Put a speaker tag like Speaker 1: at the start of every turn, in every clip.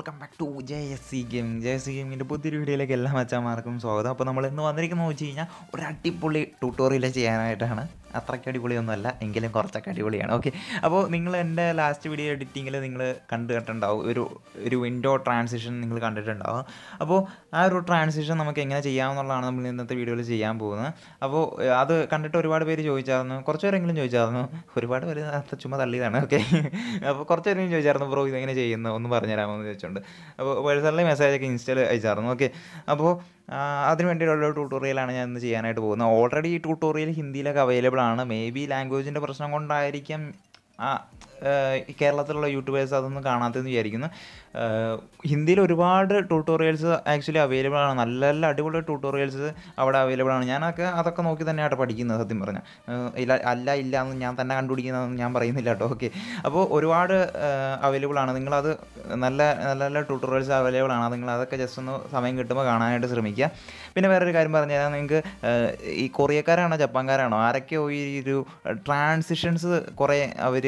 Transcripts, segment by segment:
Speaker 1: welcome back to J S C gaming J S C ഗെയിമിങ്ങിൻ്റെ പുതിയൊരു വീഡിയോയിലേക്ക് എല്ലാ മച്ചാന്മാർക്കും സ്വാഗതം അപ്പോൾ നമ്മൾ ഇന്ന് വന്നിരിക്കുന്നത് വെച്ച് കഴിഞ്ഞാൽ ഒരു അടിപൊളി ട്യൂട്ടോറിയൽ ചെയ്യാനായിട്ടാണ് അത്രയ്ക്ക് അടിപൊളിയൊന്നുമല്ല എങ്കിലും കുറച്ചൊക്കെ അടിപൊളിയാണ് ഓക്കെ അപ്പോൾ നിങ്ങൾ എൻ്റെ ലാസ്റ്റ് വീഡിയോ എഡിറ്റിങ്ങിൽ നിങ്ങൾ കണ്ടു കേട്ടിട്ടുണ്ടാവും ഒരു ഒരു വിൻഡോ ട്രാൻസിഷൻ നിങ്ങൾ കണ്ടിട്ടുണ്ടാവും അപ്പോൾ ആ ഒരു ട്രാൻസിഷൻ നമുക്ക് എങ്ങനെ ചെയ്യാമെന്നുള്ളതാണ് നമ്മൾ ഇന്നത്തെ വീഡിയോയിൽ ചെയ്യാൻ പോകുന്നത് അപ്പോൾ ഏഹ്, അത് കണ്ടിട്ട് ഒരുപാട് പേര് ചോദിച്ചായിരുന്നു കുറച്ച് പേരെങ്കിലും ചോദിച്ചായിരുന്നു ഒരുപാട് പേര് അത് ചുമ്മാ തള്ളിയതാണ് ഓക്കെ അപ്പോൾ കുറച്ച് പേരെങ്കിലും ചോദിച്ചായിരുന്നു ബ്രോ ഇതെങ്ങനെ ചെയ്യുന്നു ഒന്ന് പറഞ്ഞുതരാമോ എന്ന് ചോദിച്ചുകൊണ്ട് അപ്പോൾ പേഴ്സണലി മെസ്സേജൊക്കെ ഇൻസ്റ്റയിൽ അയച്ചായിരുന്നു ഓക്കെ അപ്പോൾ ആ, അതിന് വേണ്ടിയിട്ടുള്ള ട്യൂട്ടോറിയലാണ് ഞാൻ ഇന്ന് ചെയ്യാനായിട്ട് പോകുന്നത് ഓൾറെഡി ഈ ട്യൂട്ടോറിയൽ ഹിന്ദിയിലൊക്കെ അവൈലബിൾ ആണ് മേ ബി ലാംഗ്വേജിൻ്റെ പ്രശ്നം കൊണ്ടായിരിക്കും ആ ഏഹ്, ഈ കേരളത്തിലുള്ള യൂട്യൂബേഴ്സ് അതൊന്നും കാണാത്തതെന്ന് വിചാരിക്കുന്നു ഏഹ്, ഹിന്ദിയിൽ ഒരുപാട് ട്യൂട്ടോറിയൽസ് ആക്ച്വലി അവൈലബിൾ ആണ് നല്ല നല്ല അടിപൊളി ട്യൂട്ടോറിയൽസ് അവിടെ അവൈലബിൾ ആണ് ഞാനൊക്കെ അതൊക്കെ നോക്കി തന്നെയാണ് പഠിക്കുന്നത് സത്യം പറഞ്ഞാൽ ഇല്ല അല്ല ഇല്ല എന്ന് ഞാൻ തന്നെ കണ്ടുപിടിക്കുന്നതെന്ന് ഞാൻ പറയുന്നില്ല കേട്ടോ ഓക്കെ അപ്പോൾ ഒരുപാട് അവൈലബിൾ ആണ് നിങ്ങളത് നല്ല നല്ല നല്ല ട്യൂട്ടോറിയൽസ് അവൈലബിൾ ആണ് നിങ്ങൾ അതൊക്കെ ജസ്റ്റ് ഒന്ന് സമയം കിട്ടുമ്പോൾ കാണാനായിട്ട് ശ്രമിക്കുക പിന്നെ വേറൊരു കാര്യം പറഞ്ഞു തരാം നിങ്ങൾക്ക് ഈ കൊറിയക്കാരാണോ ജപ്പാൻകാരാണോ ആരൊക്കെയോ ഈ ഒരു ട്രാൻസിഷൻസ് കുറേ അവർ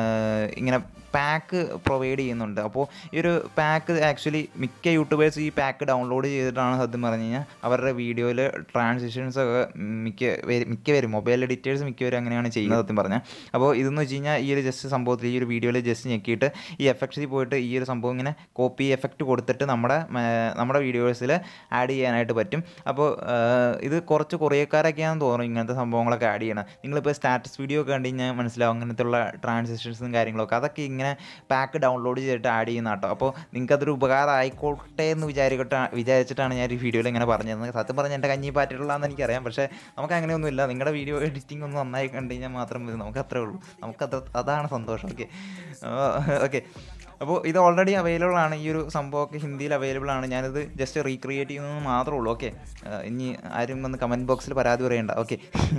Speaker 1: ഇങ്ങനെ പാക്ക് പ്രൊവൈഡ് ചെയ്യുന്നുണ്ട് അപ്പോൾ ഈ ഒരു പാക്ക് ആക്ച്വലി മിക്ക യൂട്യൂബേഴ്സ് ഈ പാക്ക് ഡൗൺലോഡ് ചെയ്തിട്ടാണ് സത്യം പറഞ്ഞു കഴിഞ്ഞാൽ അവരുടെ വീഡിയോയിൽ ട്രാൻസിഷൻസ് ഒക്കെ മിക്ക പേര് മിക്കവരും മൊബൈൽ എഡിറ്റേഴ്സ് മിക്കവരും അങ്ങനെയാണ് ചെയ്യുന്നത് സത്യം പറഞ്ഞാൽ അപ്പോൾ ഇതെന്ന് വെച്ച് കഴിഞ്ഞാൽ ഈ ഒരു ജസ്റ്റ് സംഭവത്തിൽ ഈ ഒരു വീഡിയോയിൽ ജസ്റ്റ് ഞെക്കിയിട്ട് ഈ എഫക്ട്സിൽ പോയിട്ട് ഈ ഒരു സംഭവം ഇങ്ങനെ കോപ്പി എഫക്റ്റ് കൊടുത്തിട്ട് നമ്മുടെ മ, നമ്മുടെ വീഡിയോസിൽ ആഡ് ചെയ്യാനായിട്ട് പറ്റും അപ്പോൾ ഇത് കുറച്ച് കൊറിയക്കാരൊക്കെയാണെന്ന് തോന്നുന്നു ഇങ്ങനത്തെ സംഭവങ്ങളൊക്കെ ആഡ് ചെയ്യണം നിങ്ങളിപ്പോൾ സ്റ്റാറ്റസ് വീഡിയോ ഒക്കെ കണ്ടു കഴിഞ്ഞാൽ മനസ്സിലാവും അങ്ങനത്തെ ഉള്ള ട്രാൻസിഷൻസും കാര്യങ്ങളൊക്കെ അതൊക്കെ ഇങ്ങനെ പാക്ക് ഡൗൺലോഡ് ചെയ്തിട്ട് ആഡ് ചെയ്യുന്ന കേട്ടോ അപ്പോൾ നിങ്ങൾക്ക് അതൊരു ഉപകാരം ആയിക്കോട്ടെ എന്ന് വിചാരിക്കട്ടെ വിചാരിച്ചിട്ടാണ് ഞാൻ ഈ വീഡിയോയിൽ ഇങ്ങനെ പറഞ്ഞത് സത്യം പറഞ്ഞാൽ എൻ്റെ കഞ്ഞി പാറ്റിട്ടുള്ളതെന്ന് എനിക്കറിയാം പക്ഷേ നമുക്ക് അങ്ങനെയൊന്നുമില്ല നിങ്ങളുടെ വീഡിയോ എഡിറ്റിംഗ് ഒന്ന് നന്നായി കണ്ടു കഴിഞ്ഞാൽ മാത്രം മതി നമുക്ക് അത്രേ ഉള്ളൂ നമുക്കത്ര അതാണ് സന്തോഷം ഓക്കെ ഓക്കെ അപ്പോൾ ഇത് ഓൾറെഡി അവൈലബിൾ ആണ് ഈ ഒരു സംഭവമൊക്കെ ഹിന്ദിയിൽ അവൈലബിൾ ആണ് ഞാനിത് ജസ്റ്റ് റീക്രിയേറ്റ് ചെയ്യുന്നത് മാത്രമേ ഉള്ളൂ ഓക്കെ ഇനി ആരും വന്ന് കമൻറ്റ് ബോക്സിൽ പരാതി പറയണ്ട ഓക്കെ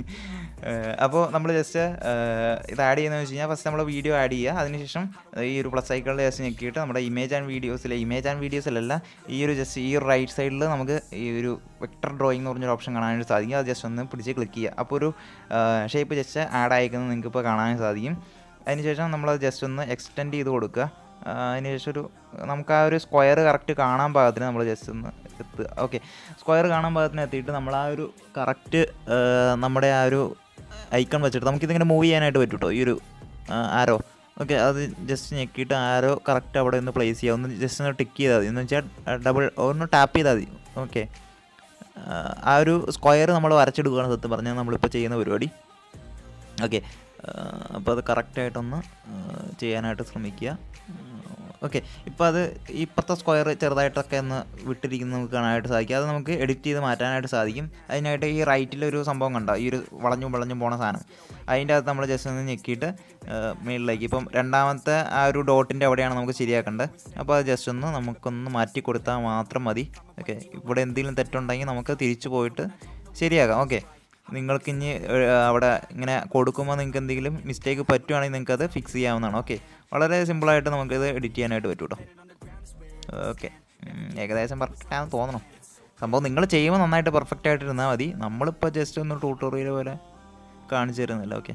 Speaker 1: അപ്പോൾ നമ്മൾ ജസ്റ്റ് ഇത് ആഡ് ചെയ്യുന്നത് വെച്ച് കഴിഞ്ഞാൽ ഫസ്റ്റ് നമ്മൾ വീഡിയോ ആഡ് ചെയ്യുക അതിനുശേഷം ഈ ഒരു പ്ലസ് സൈക്കിളിൽ ജസ്റ്റ് ഞെക്കിയിട്ട് നമ്മുടെ ഇമേജ് ആൻഡ് വീഡിയോസിലെ ഇമേജ് ആൻഡ് വീഡിയോസിലല്ല ഈ ഒരു ജസ്റ്റ് ഈ ഒരു റൈറ്റ് സൈഡിൽ നമുക്ക് ഈ ഒരു വെക്ടർ ഡ്രോയിങ് എന്ന് പറഞ്ഞൊരു ഓപ്ഷൻ കാണാനായിട്ട് സാധിക്കും അത് ജസ്റ്റ് ഒന്ന് പിടിച്ച് ക്ലിക്ക് ചെയ്യുക അപ്പോൾ ഒരു ഷേപ്പ് ജസ്റ്റ് ആഡ് ആയിരിക്കുന്നത് നിങ്ങൾക്ക് ഇപ്പോൾ കാണാൻ സാധിക്കും അതിനുശേഷം നമ്മളത് ജസ്റ്റ് ഒന്ന് എക്സ്റ്റെൻഡ് ചെയ്ത് കൊടുക്കുക ആ, അതിനുശേഷം ഒരു നമുക്ക് ആ ഒരു സ്ക്വയർ കറക്റ്റ് കാണാൻ പാകത്തിന് നമ്മൾ ജസ്റ്റ് ഒന്ന് എത്തുക ഓക്കെ സ്ക്വയർ കാണാൻ പാകത്തിന് എത്തിയിട്ട് നമ്മൾ ആ ഒരു കറക്റ്റ് നമ്മുടെ ആ ഒരു ഐക്കൺ വെച്ചിട്ട് നമുക്കിതിങ്ങനെ മൂവ് ചെയ്യാനായിട്ട് പറ്റും കേട്ടോ ഈ ഒരു ആരോ ഓക്കെ അത് ജസ്റ്റ് ഞെക്കിയിട്ട് ആരോ കറക്റ്റ് അവിടെ ഒന്ന് പ്ലേസ് ചെയ്യുക ഒന്ന് ജസ്റ്റ് ഒന്ന് ടിക്ക് ചെയ്താൽ മതി എന്ന് വെച്ചാൽ ഡബിൾ ഒന്ന് ടാപ്പ് ചെയ്താൽ മതി ഓക്കെ ആ ഒരു സ്ക്വയർ നമ്മൾ വരച്ചെടുക്കുകയാണ് സത്യം പറഞ്ഞാൽ നമ്മളിപ്പോൾ ചെയ്യുന്ന പരിപാടി ഓക്കെ അപ്പോൾ അത് കറക്റ്റായിട്ടൊന്ന് ചെയ്യാനായിട്ട് ശ്രമിക്കുക ഓക്കെ ഇപ്പോൾ അത് ഇപ്പോഴത്തെ സ്ക്വയർ ചെറുതായിട്ടൊക്കെ ഒന്ന് വിട്ടിരിക്കുന്ന നമുക്ക് കാണാനായിട്ട് സാധിക്കും അത് നമുക്ക് എഡിറ്റ് ചെയ്ത് മാറ്റാനായിട്ട് സാധിക്കും അതിനായിട്ട് ഈ റൈറ്റിലൊരു സംഭവം കണ്ടോ ഈ ഒരു വളഞ്ഞും വളഞ്ഞും പോണ സാധനം അതിൻ്റെ അകത്ത് നമ്മൾ ജസ്റ്റ് ഒന്ന് ഞെക്കിയിട്ട് മുകളിലേക്ക് ഇപ്പം രണ്ടാമത്തെ ആ ഒരു ഡോട്ടിൻ്റെ അവിടെയാണ് നമുക്ക് ശരിയാക്കേണ്ടത് അപ്പോൾ അത് ജസ്റ്റ് ഒന്ന് നമുക്കൊന്ന് മാറ്റി കൊടുത്താൽ മാത്രം മതി ഓക്കെ ഇവിടെ എന്തെങ്കിലും തെറ്റുണ്ടെങ്കിൽ നമുക്ക് തിരിച്ചു പോയിട്ട് ശരിയാക്കാം ഓക്കെ നിങ്ങൾക്ക് ഇനി ഏഹ്, അവിടെ ഇങ്ങനെ കൊടുക്കുമ്പോൾ നിങ്ങൾക്ക് എന്തെങ്കിലും മിസ്റ്റേക്ക് പറ്റുവാണെങ്കിൽ നിങ്ങൾക്ക് അത് ഫിക്സ് ചെയ്യാവുന്നതാണ് ഓക്കെ വളരെ സിമ്പിളായിട്ട് നമുക്കിത് എഡിറ്റ് ചെയ്യാനായിട്ട് പറ്റും കേട്ടോ ഓക്കെ ഏകദേശം പെർഫെക്റ്റ് ആണെന്ന് തോന്നണം സംഭവം നിങ്ങൾ ചെയ്യുമ്പോൾ നന്നായിട്ട് പെർഫെക്റ്റ് ആയിട്ട് ഇരുന്നാൽ മതി നമ്മളിപ്പോൾ ജസ്റ്റ് ഒന്ന് ട്യൂട്ടോറിയൽ പോലെ കാണിച്ചു തരുന്നില്ല ഓക്കെ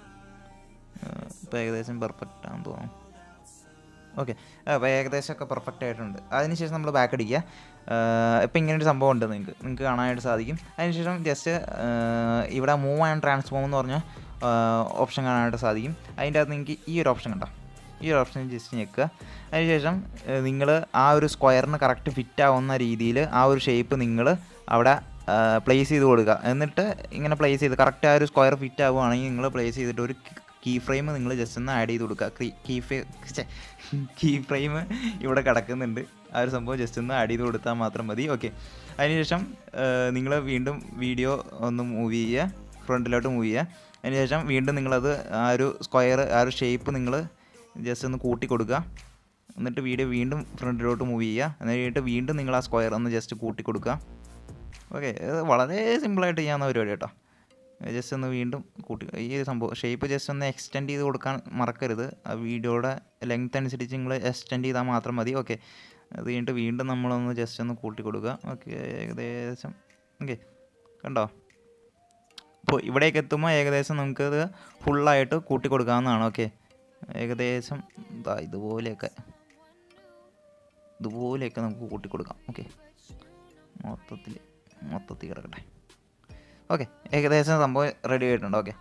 Speaker 1: ഇപ്പോൾ ഏകദേശം പെർഫെക്റ്റ് ആണെന്ന് തോന്നുന്നു ഓക്കെ അപ്പോൾ ഏകദേശം ഒക്കെ പെർഫെക്റ്റ് ആയിട്ടുണ്ട് അതിനുശേഷം നമ്മൾ ബാക്ക് അടിക്കുക ഇപ്പം ഇങ്ങനെ ഒരു സംഭവം ഉണ്ട് നിങ്ങൾക്ക് നിങ്ങൾക്ക് കാണാനായിട്ട് സാധിക്കും അതിനുശേഷം ജസ്റ്റ് ഇവിടെ മൂവ് ആൻഡ് ട്രാൻസ്ഫോം എന്ന് പറഞ്ഞ ഓപ്ഷൻ കാണാനായിട്ട് സാധിക്കും അതിൻ്റെ അകത്ത് നിങ്ങൾക്ക് ഈ ഒരു ഓപ്ഷൻ കണ്ടോ ഈ ഒരു ഓപ്ഷൻ ജസ്റ്റ് ഞെക്കുക അതിനുശേഷം നിങ്ങൾ ആ ഒരു സ്ക്വയറിന് കറക്റ്റ് ഫിറ്റ് ആവുന്ന രീതിയിൽ ആ ഒരു ഷേപ്പ് നിങ്ങൾ അവിടെ പ്ലേസ് ചെയ്ത് കൊടുക്കുക എന്നിട്ട് ഇങ്ങനെ പ്ലേസ് ചെയ്ത് കറക്റ്റ് ആ ഒരു സ്ക്വയർ ഫിറ്റ് ആവുകയാണെങ്കിൽ നിങ്ങൾ പ്ലേസ് ചെയ്തിട്ട് ഒരു കീ ഫ്രെയിം നിങ്ങൾ ജസ്റ്റ് ഒന്ന് ആഡ് ചെയ്ത് കൊടുക്കുക കീ ഫ്രെയിം കീ ഫ്രെയിം ഇവിടെ കിടക്കുന്നുണ്ട് ആ ഒരു സംഭവം ജസ്റ്റ് ഒന്ന് ആഡ് ചെയ്ത് കൊടുത്താൽ മാത്രം മതി ഓക്കെ അതിനുശേഷം നിങ്ങൾ വീണ്ടും വീഡിയോ ഒന്ന് മൂവ് ചെയ്യുക ഫ്രണ്ടിലോട്ട് മൂവ് ചെയ്യുക അതിനുശേഷം വീണ്ടും നിങ്ങളത് ആ ഒരു സ്ക്വയർ ആ ഒരു ഷേപ്പ് നിങ്ങൾ ജസ്റ്റ് ഒന്ന് കൂട്ടി കൊടുക്കുക എന്നിട്ട് വീഡിയോ വീണ്ടും ഫ്രണ്ടിലോട്ട് മൂവ് ചെയ്യുക എന്നിട്ട് വീണ്ടും നിങ്ങൾ ആ സ്ക്വയർ ഒന്ന് ജസ്റ്റ് കൂട്ടി കൊടുക്കുക ഓക്കെ ഇത് വളരെ സിമ്പിളായിട്ട് ചെയ്യാവുന്ന പരിപാടി കേട്ടോ ജസ്റ്റ് ഒന്ന് വീണ്ടും കൂട്ടി ഈ ഒരു സംഭവം ഷേപ്പ് ജസ്റ്റ് ഒന്ന് എക്സ്റ്റെൻഡ് ചെയ്ത് കൊടുക്കാൻ മറക്കരുത് ആ വീഡിയോയുടെ ലെങ്ത് അനുസരിച്ച് നിങ്ങൾ എക്സ്റ്റെൻഡ് ചെയ്താൽ മാത്രം മതി ഓക്കെ അത് കഴിഞ്ഞിട്ട് വീണ്ടും നമ്മളൊന്ന് ജസ്റ്റ് ഒന്ന് കൂട്ടി കൊടുക്കുക ഓക്കെ ഏകദേശം ഓക്കെ കണ്ടോ അപ്പോൾ ഇവിടേക്ക് എത്തുമ്പോൾ ഏകദേശം നമുക്കത് ഫുള്ളായിട്ട് കൂട്ടി കൊടുക്കാവുന്നതാണ് ഓക്കെ ഏകദേശം ദാ ഇതുപോലെയൊക്കെ ഇതുപോലെയൊക്കെ നമുക്ക് കൂട്ടി കൊടുക്കാം ഓക്കെ മൊത്തത്തിൽ മൊത്തത്തിൽ കിടക്കട്ടെ ഓക്കെ ഏകദേശം സംഭവം റെഡി ആയിട്ടുണ്ട് ഓക്കെ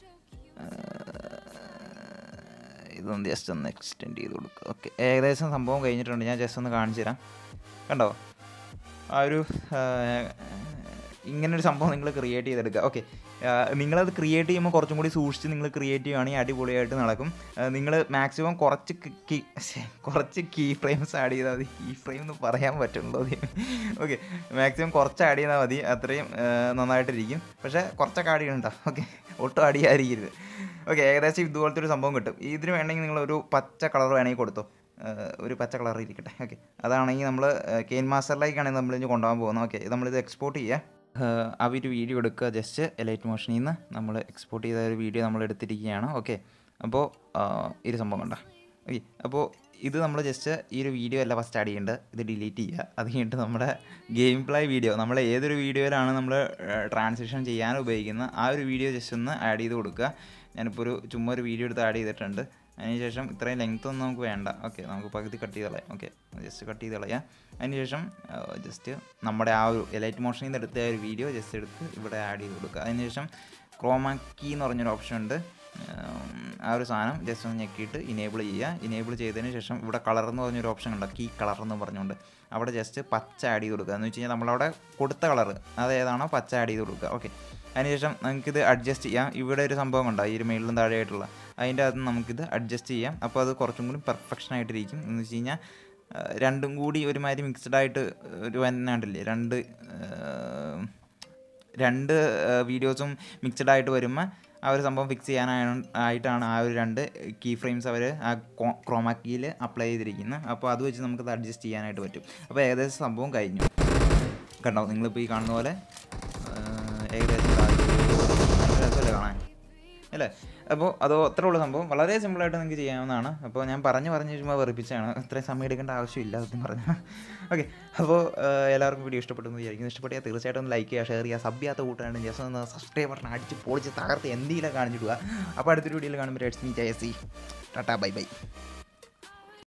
Speaker 1: ഇതൊന്ന് ജസ്റ്റ് ഒന്ന് എക്സ്റ്റെൻഡ് ചെയ്ത് കൊടുക്കുക ഓക്കെ ഏകദേശം സംഭവം കഴിഞ്ഞിട്ടുണ്ട് ഞാൻ ജസ്റ്റ് ഒന്ന് കാണിച്ചു തരാം കണ്ടോ ആ ഒരു ആ, ഇങ്ങനൊരു സംഭവം നിങ്ങൾ ക്രിയേറ്റ് ചെയ്തെടുക്കുക ഓക്കെ നിങ്ങളത് ക്രിയേറ്റ് ചെയ്യുമ്പോൾ കുറച്ചും കൂടി സൂക്ഷിച്ച് നിങ്ങൾ ക്രിയേറ്റ് ചെയ്യുകയാണെങ്കിൽ അടിപൊളിയായിട്ട് നടക്കും നിങ്ങൾ മാക്സിമം കുറച്ച് കീ കുറച്ച് കീ ഫ്രെയിംസ് ആഡ് ചെയ്താൽ മതി കീ ഫ്രെയിം എന്ന് പറയാൻ പറ്റുള്ളൂ ഓക്കെ മാക്സിമം കുറച്ച് ആഡ് ചെയ്താൽ മതി അത്രയും ആ, നന്നായിട്ടിരിക്കും പക്ഷേ കുറച്ചൊക്കെ ആഡ് ചെയ്യണ്ട ഓക്കെ ഒട്ടും ആഡ് ചെയ്യാതിരിക്കരുത് ഓക്കെ ഏകദേശം ഇതുപോലത്തെ ഒരു സംഭവം കിട്ടും ഇതിന് വേണമെങ്കിൽ നിങ്ങൾ ഒരു പച്ച കളർ വേണമെങ്കിൽ കൊടുത്തോ ഏഹ് ഒരു പച്ച കളർ ഇരിക്കട്ടെ ഓക്കെ അതാണെങ്കിൽ നമ്മൾ കെയിൻ മാസ്റ്ററിലേക്കാണെങ്കിൽ നമ്മൾ ഇനി കൊണ്ടുപോകാൻ പോകുന്നത് ഓക്കെ നമ്മളിത് എക്സ്പോർട്ട് ചെയ്യുക ആ ഒരു വീഡിയോ എടുക്കുക ജസ്റ്റ് എലൈറ്റ് മോഷനിൽ നിന്ന് നമ്മൾ എക്സ്പോർട്ട് ചെയ്ത ഒരു വീഡിയോ നമ്മൾ എടുത്തിരിക്കുകയാണ് ഓക്കെ അപ്പോൾ ഈ ഒരു സംഭവം കണ്ട ഓക്കെ അപ്പോൾ ഇത് നമ്മൾ ജസ്റ്റ് ഈ ഒരു വീഡിയോ അല്ല ഫസ്റ്റ് ആഡ് ചെയ്യേണ്ടത് ഇത് ഡിലീറ്റ് ചെയ്യുക അത് കഴിഞ്ഞിട്ട് നമ്മുടെ ഗെയിം പ്ലേ വീഡിയോ നമ്മൾ ഏതൊരു വീഡിയോയിലാണ് നമ്മൾ ട്രാൻസിഷൻ ചെയ്യാൻ ഉപയോഗിക്കുന്നത് ആ ഒരു വീഡിയോ ജസ്റ്റ് ഒന്ന് ആഡ് ചെയ്ത് കൊടുക്കുക ഞാനിപ്പോൾ ഒരു ചുമ്മാ ഒരു വീഡിയോ എടുത്ത് ആഡ് ചെയ്തിട്ടുണ്ട് അതിനുശേഷം ഇത്രയും ലെങ്ത് ഒന്നും നമുക്ക് വേണ്ട ഓക്കെ നമുക്ക് പകുതി കട്ട് ചെയ്ത് കളയാം ഓക്കെ ജസ്റ്റ് കട്ട് ചെയ്ത് കളയാം അതിനുശേഷം ജസ്റ്റ് നമ്മുടെ ആ ഒരു എലൈറ്റ് മോഷനിൽ നിന്ന് എടുത്ത ആ ഒരു വീഡിയോ ജസ്റ്റ് എടുത്ത് ഇവിടെ ആഡ് ചെയ്ത് കൊടുക്കുക അതിനുശേഷം ക്രോമാക്കി എന്ന് പറഞ്ഞൊരു ഓപ്ഷൻ ഉണ്ട് ഉം, ആ ഒരു സാധനം ജസ്റ്റ് ഒന്ന് ഞെക്കിയിട്ട് ഇനേബിൾ ചെയ്യുക ഇനേബിൾ ചെയ്തതിന് ശേഷം ഇവിടെ കളർ എന്ന് പറഞ്ഞൊരു ഓപ്ഷൻ ഉണ്ട് കീ കളർ എന്ന് പറഞ്ഞുകൊണ്ട് അവിടെ ജസ്റ്റ് പച്ച ആഡ് ചെയ്ത് കൊടുക്കുക എന്ന് വെച്ച് കഴിഞ്ഞാൽ നമ്മളവിടെ കൊടുത്ത കളർ അത് ഏതാണോ പച്ച ആഡ് ചെയ്ത് കൊടുക്കുക ഓക്കെ അതിനുശേഷം നമുക്കിത് അഡ്ജസ്റ്റ് ചെയ്യാം ഇവിടെ ഒരു സംഭവം കണ്ടോ ഈ ഒരു മേളിലും താഴെയായിട്ടുള്ള അതിൻ്റെ അകത്ത് നമുക്കിത് അഡ്ജസ്റ്റ് ചെയ്യാം അപ്പോൾ അത് കുറച്ചും കൂടി പെർഫെക്ഷൻ ആയിട്ടിരിക്കും എന്ന് വെച്ച് കഴിഞ്ഞാൽ ആ, രണ്ടും കൂടി ഒരുമാതിരി മിക്സ്ഡ് ആയിട്ട് ഒരു വന്നാണ്ടില്ലേ രണ്ട് ആ, രണ്ട് വീഡിയോസും മിക്സഡ് ആയിട്ട് വരുമ്പോൾ ആ ഒരു സംഭവം ഫിക്സ് ചെയ്യാനാണ് ആയിട്ടാണ് ആ ഒരു രണ്ട് കീ ഫ്രെയിംസ് അവർ ആ ക്രോമാക്കിയിൽ അപ്ലൈ ചെയ്തിരിക്കുന്നത് അപ്പോൾ അത് വെച്ച് നമുക്കത് അഡ്ജസ്റ്റ് ചെയ്യാനായിട്ട് പറ്റും അപ്പോൾ ഏകദേശം സംഭവം കഴിഞ്ഞു കണ്ടോ നിങ്ങളിപ്പോൾ ഈ കാണുന്ന പോലെ ആ, ഏകദേശം ഇതാ ഒരു നല്ല രസമല്ലേ കാണാൻ അല്ലേ അപ്പോൾ അത് അത്രേ ഉള്ള സംഭവം വളരെ സിമ്പിളായിട്ട് നിങ്ങൾക്ക് ചെയ്യാവുന്നതാണ് അപ്പോൾ ഞാൻ പറഞ്ഞു പറഞ്ഞു ചുമ്മാ വെറുപ്പിച്ചാണ് ഇത്രയും സമയം എടുക്കേണ്ട ആവശ്യമില്ല സത്യം പറഞ്ഞു ഓക്കെ അപ്പോൾ എല്ലാവർക്കും വീഡിയോ ഇഷ്ടപ്പെട്ടെന്ന് വിചാരിക്കുന്നു ഇഷ്ടപ്പെട്ടാൽ തീർച്ചയായിട്ടും ഒന്ന് ലൈക്ക് ചെയ്യുക ഷെയർ ചെയ്യുക സബ് ചെയ്യാത്ത കൂട്ടാണ് ജസ്റ്റ് ഒന്ന് സബ്സ്ക്രൈബ് ബട്ടൺ അടിച്ച് പൊളിച്ച് തകർത്ത് എന്തെങ്കിലും കാണിച്ചിടുക അപ്പോൾ അടുത്തൊരു വീഡിയോയിൽ കാണുമ്പോൾ എഡ്സ് മീ ജയസി ടാറ്റാ ബൈ ബൈ